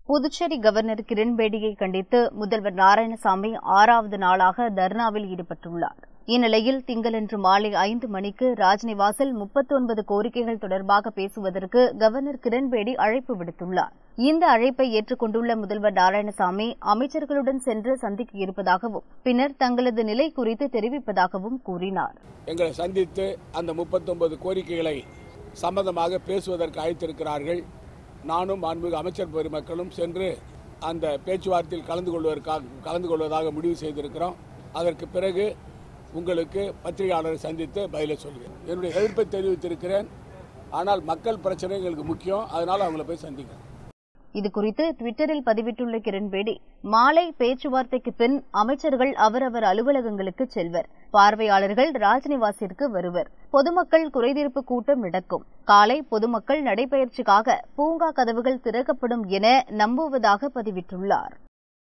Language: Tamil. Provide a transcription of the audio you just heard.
புதுச்சேரி கவர்னர் கிரண்பேடியை கண்டித்து முதல்வர் நாராயணசாமி ஆறாவது நாளாக தர்ணாவில் ஈடுபட்டுள்ளார் இந்நிலையில் திங்களன்று மாலை ஐந்து மணிக்கு ராஜ்நிவாசில் முப்பத்தொன்பது கோரிக்கைகள் தொடர்பாக பேசுவதற்கு கவர்னர் கிரண்பேடி அழைப்பு விடுத்துள்ளார் இந்த அழைப்பை ஏற்றுக்கொண்டுள்ள முதல்வர் நாராயணசாமி அமைச்சர்களுடன் சென்று சந்திக்க இருப்பதாகவும் பின்னர் தங்களது நிலை குறித்து தெரிவிப்பதாகவும் கூறினார் எங்களை சந்தித்து அந்த முப்பத்தொன்பது கோரிக்கைகளை சம்பந்தமாக பேசுவதற்கு அழைத்திருக்கிறார்கள் நானும் மாண்புமிகு அமைச்சர் பெருமக்களும் சென்று அந்த பேச்சுவார்த்தையில் கலந்து கொள்வதற்காக கலந்து கொள்வதாக முடிவு செய்திருக்கிறோம் அதற்கு பிறகு உங்களுக்கு பத்திரிகையாளரை சந்தித்து பதிலை சொல்கிறேன் என்னுடைய எதிர்ப்பை தெரிவித்திருக்கிறேன் ஆனால் மக்கள் பிரச்சனை எங்களுக்கு முக்கியம் அதனால் அவங்கள போய் சந்திக்கிறேன் இதுகுறித்து டுவிட்டரில் பதிவிட்டுள்ள கிரண்பேடி மாலை பேச்சுவார்த்தைக்கு பின் அமைச்சர்கள் அவரவர் அலுவலகங்களுக்கு செல்வர் பார்வையாளர்கள் ராஜ்நிவாசிற்கு வருவர் பொதுமக்கள் குறைதீர்ப்பு கூட்டம் நடக்கும் காலை பொதுமக்கள் நடைபயிற்சிக்காக பூங்கா கதவுகள் திறக்கப்படும் என நம்புவதாக பதிவிட்டுள்ளார்